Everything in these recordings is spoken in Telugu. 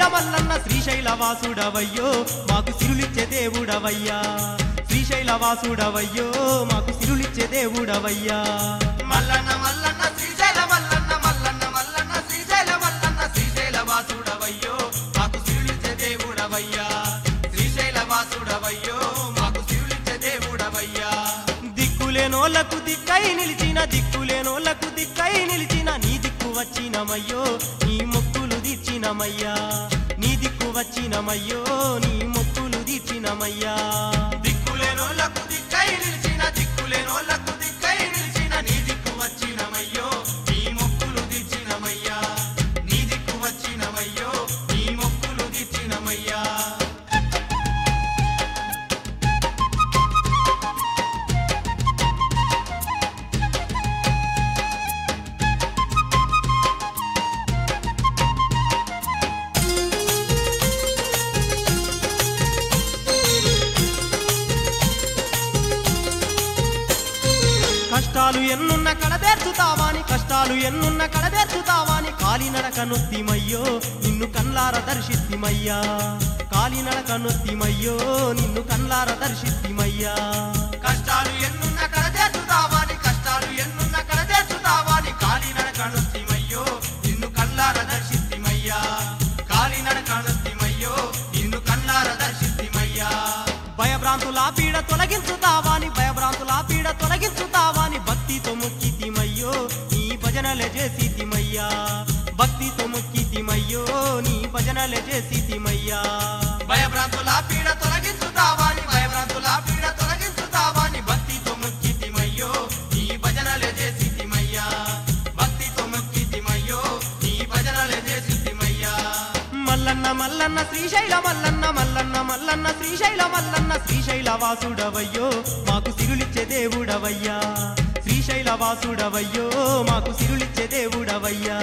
శ్రీశైల మల్లన్న శ్రీశైల వాసుడవయ్యో మాకు సిరులిచ్చే దేవుడవయ్యా శ్రీశైల వాసుడవయ్యో మాకు సిరులిచ్చే దేవుడవయ్యా మల్లన్న మల్లన్న శ్రీశైల మల్లన్న మల్లన్న మల్లన్న శ్రీశైల మల్లన్న శ్రీశైల వాసుడవయ్యో మాకు సిరులిచ్చే దేవుడవయ్యా శ్రీశైల వాసుడవయ్యో మాకు సిరులిచ్చే దేవుడవయ్యా దిక్కులేనోళ్లకు దిక్కై నిలిచిన దిక్కులేనోళ్లకు దిక్కై నిలిచిన నీ దిక్కు వచ్చినమయ్యో నీ మొక్కులు తీర్చినమయ్యా నీ దిక్కు వచ్చినమయ్యో నీ మొక్కులు తీర్చినమయ్యా దిక్కులేనోళ్లకు దిక్కై నిలిచిన దిక్కులేనోళ్లకు దిక్కై నిలిచిన నీ దిక్కు వచ్చినమయ్యో నీ మొక్కులు తీర్చినమయ్యా నీ దిక్కు వచ్చినమయ్యో నీ మొక్కులు తీర్చినమయ్యా కష్టాలు ఎన్నున్న కడదేర్చుతావాని కష్టాలు ఎన్నున్న కడదేర్చుతావాని కాలినడక నొత్తిమయ్యో నిన్ను కన్లార దర్శిత్తిమయ్యా కాలినడక నొత్తిమయ్యో నిన్ను కన్లార దర్శిత్తిమయ్యా కష్టాలు ఎన్నున్న కడదేర్చుతావాని కష్టాలు ఎన్నున్న కడదేర్చుతావాని కాలినడక నొత్తిమయ్యో నిన్ను కల్లార దర్శిత్తిమయ్యా కాలినడక నొత్తిమయ్యో నిన్ను కల్లార దర్శిత్తిమయ్యా భయభ్రాంతుల పీడ తొలగించుతావాని భయభ్రాంతుల పీడ తొలగించుతావాని భక్తితో మొక్కితిమయ్యో నీ భజనలే చేసితిమయ్యా భక్తితో మొక్కితిమయ్యో నీ భజనలే చేసితిమయ్యా భయభ్రాంతుల పీడ తొలగించుతావాని భయభ్రాంతుల పీడ తొలగించుతావాని భక్తితో మొక్కితిమయ్యో నీ భజనలే చేసితిమయ్యా భక్తితో మొక్కితిమయ్యో నీ భజనలే చేసితిమయ్యా మల్లన్న మల్లన్న శ్రీశైల మల్లన్న మల్లన్న మల్లన్న శ్రీశైల మల్లన్న శ్రీశైల వాసుడవయ్యో మాకు సిరులిచ్చే దేవుడవయ్యా శ్రీశైల వాసుడవయ్యో మాకు సిరులిచ్చే దేవుడవయ్యా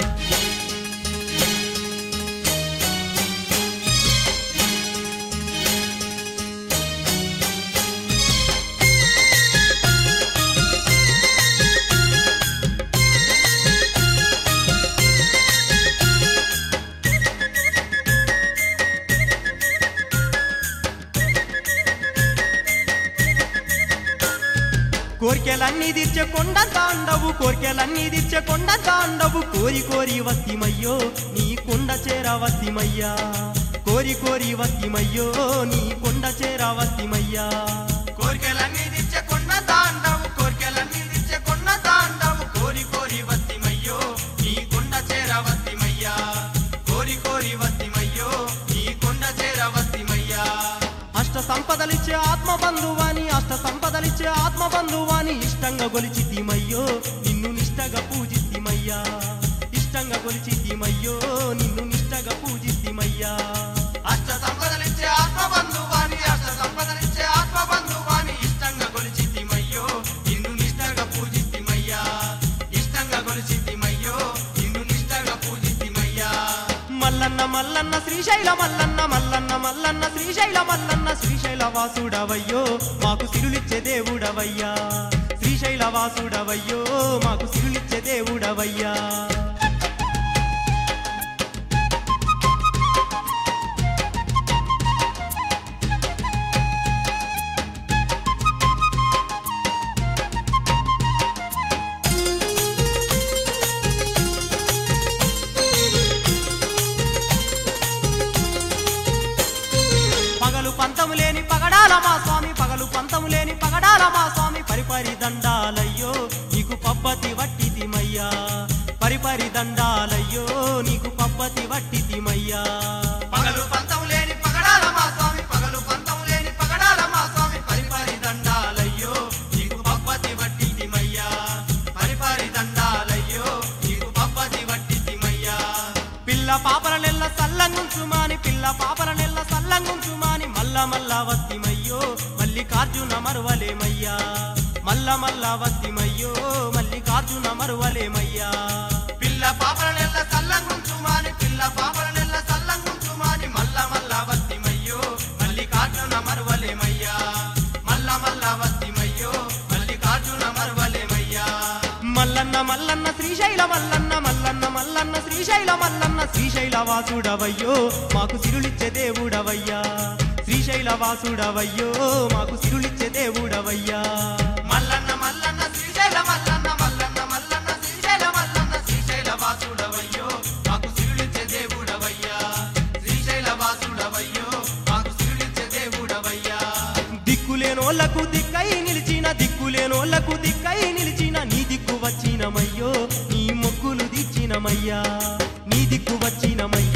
కోరికలన్నీ తీర్చే కొండ తాండవు కోరికలన్నీ తీర్చే కొండ తాండవు కోరి కోరి వస్తిమయ్యో నీ కొండ చేర వస్తిమయ్యా కోరి కోరి వస్తిమయ్యో నీ కొండ చేర వస్తిమయ్యా కోరికలన్నీ తెచ్చే కొండ తాండవు కోరికలన్నీ తెచ్చే కొండ తాండవు కోరి కోరి వత్తిమయ్యో నీ కొండ చేర వత్తిమయ్యా కోరి కోరి వత్తిమయ్యో నీ కొండ చేర వత్తిమయ్యా అష్ట సంపదలిచ్చే ఆత్మ బంధువాని అష్ట సంపదలిచ్చే ఆత్మ బంధువాని ఇష్టంగా గొలిచితిమయ్యో నిన్ను నిష్టగా పూజితిమయ్యా ఇష్టంగా గొలిచితిమయ్యో నిన్ను నిష్టగా పూజితిమయ్యా అష్ట సంపదలిచ్చే ఆత్మ బంధువాని అష్ట సంపదలిచ్చే ఆత్మ బంధువాని ఇష్టంగా కొలిచితిమయ్యో నిన్ను నిష్టగా పూజితిమయ్యా ఇష్టంగా కొలిచితిమయ్యో నిన్ను నిష్టగా పూజితిమయ్యా మల్లన్న మల్లన్న శ్రీశైల మల్లన్న మల్లన్న మల్లన్న శ్రీశైల మల్లన్న శ్రీశైల వాసుడవయ్యో మాకు సిరులిచ్చే దేవుడవయ్యా శ్రీశైల వాసుడవయ్యో మాకు సిరులిచ్చే దేవుడవయ్యా పగలు పంతము లేని పగడాల మా స్వామి పగలు పంతము లేని పగడాల మా స్వామి పరిపరి దండాలయ్యో నీకు పబ్బతి వట్టితిమయ్యా పరిపరి దండాలయ్యో నీకు పబ్బతి వట్టితిమయ్యా పగలు పంతము లేని పగడాల మా స్వామి పగలు పంతము లేని పగడాల మా స్వామి పరిపరి దండాలయ్యో నీకు పప్పతి వట్టితిమయ్యా పరిపరి దండాలయ్యో నీకు పప్పతి వట్టితిమయ్యా పిల్ల పాపల నెల్ల సల్లంగుంచుమాని పిల్ల పాపల నెల్ల సల్లంగుంచుమాని మల్ల మల్ల వత్తిమయ్యో మల్లికార్జున మరువలేమయ్యా మల్ల మల్ల వత్తిమయ్యో మల్లికార్జున మరువలేమయ్యా పిల్ల పాపల నెల్ల సల్లంగుంచుమాని పిల్ల పాపల నెల్ల సల్లంగుంచుమాని మల్ల మల్ల వత్తిమయ్యో మల్లికార్జున మరువలేమయ్యా మల్ల మల్ల వత్తిమయ్యో మల్లికార్జున మరువలేమయ్యా మల్లన్న మల్లన్న శ్రీశైల మల్లన్న మల్లన్న మల్లన్న శ్రీశైల మల్లన్న శ్రీశైల శ్రీశైల వాసుడవయ్యో మాకు సిరులిచ్చే దేవుడవయ్యా శ్రీశైల వాసుడవయ్యో మాకు సిరులిచ్చే దేవుడవయ్యా మల్లన్న మల్లన్న శ్రీశైల మల్లన్న మల్లన్న మల్లన్న శ్రీశైల మల్లన్న శ్రీశైల వాసుడవయ్యో మాకు సిరులిచ్చే దేవుడవయ్యా శ్రీశైల వాసుడవయ్యో మాకు సిరులిచ్చే దేవుడవయ్యా దిక్కులేనోళ్లకు దిక్కై నిలిచిన దిక్కులేనోళ్లకు దిక్కై నిలిచిన నీ దిక్కు వచ్చినమయ్యో నీ మొక్కులు దిచ్చినమయ్యా నీ దిక్కు వచ్చినమయ్యో